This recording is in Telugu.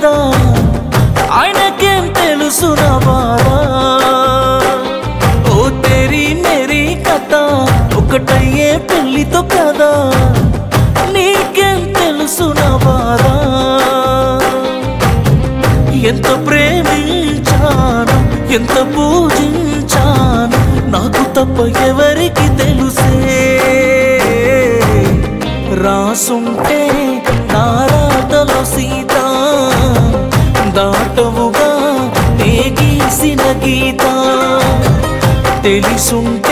కదా ఆయనకేం తెలుసు నా బాధ ఓ తెరి మెరి కథ ఒకటయ్యే పెళ్లితో కదా నీకేం తెలుసు నా బాధ ఎంత ప్రేమించాను ఎంత పూజించాను నాకు తప్ప ఎవరికి తెలుసే రాసుంటే నా రాతలో సీత దాటవుగా నే గీసిన గీత తెలిసుంటే